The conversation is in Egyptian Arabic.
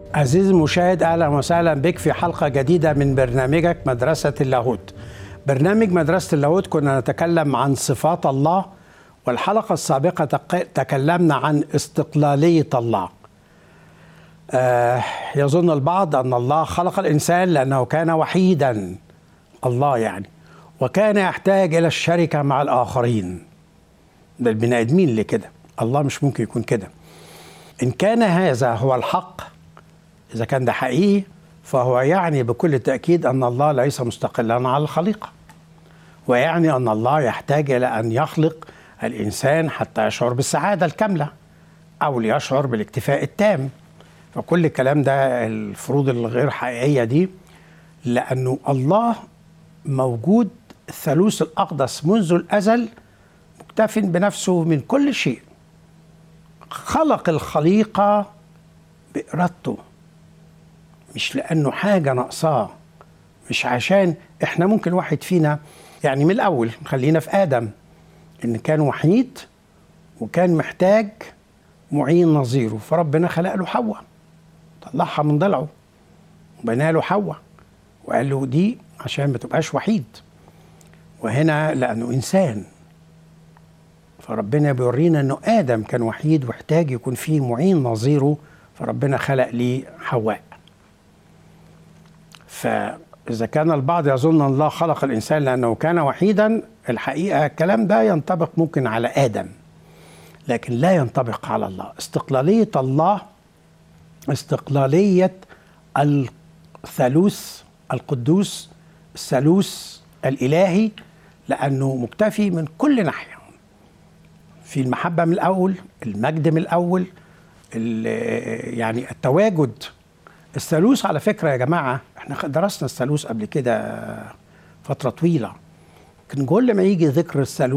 عزيزي المشاهد اهلا وسهلا بك في حلقه جديده من برنامجك مدرسه اللاهوت. برنامج مدرسه اللاهوت كنا نتكلم عن صفات الله والحلقه السابقه تق- تكلمنا عن استقلاليه الله. آه يظن البعض ان الله خلق الانسان لانه كان وحيدا الله يعني وكان يحتاج الى الشركه مع الاخرين. ده البني ادمين اللي كده، الله مش ممكن يكون كده. ان كان هذا هو الحق إذا كان ده حقيقي فهو يعني بكل تأكيد أن الله ليس مستقلا على الخليقة ويعني أن الله يحتاج إلى أن يخلق الإنسان حتى يشعر بالسعادة الكاملة أو ليشعر بالاكتفاء التام فكل الكلام ده الفروض الغير حقيقية دي لأنه الله موجود الثالوث الأقدس منذ الأزل مكتف بنفسه من كل شيء خلق الخليقة بإرادته مش لانه حاجه ناقصاه مش عشان احنا ممكن واحد فينا يعني من الاول خلينا في ادم ان كان وحيد وكان محتاج معين نظيره فربنا خلق له حواء طلعها من ضلعه وبنى له حواء وقال له دي عشان ما تبقاش وحيد وهنا لانه انسان فربنا بيورينا انه ادم كان وحيد واحتاج يكون فيه معين نظيره فربنا خلق ليه حواء فإذا كان البعض يظن أن الله خلق الإنسان لأنه كان وحيدا الحقيقة الكلام ده ينطبق ممكن على آدم لكن لا ينطبق على الله استقلالية الله استقلالية الثالوث القدوس الثالوث الإلهي لأنه مكتفي من كل ناحية في المحبة من الأول المجد من الأول يعني التواجد الثالوث على فكره يا جماعه احنا درسنا الثالوث قبل كده فتره طويله لكن كل ما يجي ذكر الثالوث